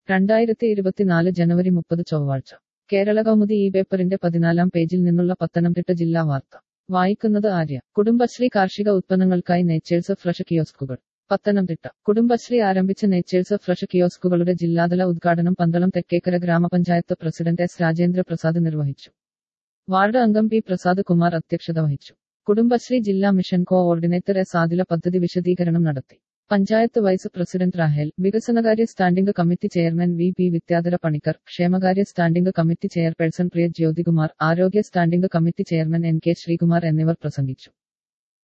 രണ്ടായിരത്തി ഇരുപത്തിനാല് ജനുവരി മുപ്പത് ചൊവ്വാഴ്ച കേരള കൗമുദി ഈ പേപ്പറിന്റെ പതിനാലാം പേജിൽ നിന്നുള്ള പത്തനംതിട്ട ജില്ലാ വാർത്ത വായിക്കുന്നത് ആര്യ കുടുംബശ്രീ കാർഷിക ഉത്പന്നങ്ങൾക്കായി നേച്ചേഴ്സ് ഫ്രഷ് കിയോസ്കുകൾ പത്തനംതിട്ട കുടുംബശ്രീ ആരംഭിച്ച നേച്ചേഴ്സ് ഫ്രഷ് കിയോസ്കുകളുടെ ജില്ലാതല ഉദ്ഘാടനം പന്തളം തെക്കേക്കര ഗ്രാമപഞ്ചായത്ത് പ്രസിഡന്റ് എസ് രാജേന്ദ്ര പ്രസാദ് നിർവഹിച്ചു വാർഡ് അംഗം പി പ്രസാദ് കുമാർ അധ്യക്ഷത വഹിച്ചു കുടുംബശ്രീ ജില്ലാ മിഷൻ കോഓർഡിനേറ്റർ എസ് ആദില പദ്ധതി വിശദീകരണം നടത്തി പഞ്ചായത്ത് വൈസ് പ്രസിഡന്റ് റാഹേൽ വികസനകാര്യ standing committee chairman V P Vidyadhara Panicker ക്ഷേമകാര്യ standing committee chairperson Priya Jyothikumar ആരോഗ്യ standing committee chairman N K Sreekumar എന്നിവർ പ്രസംഗിച്ചു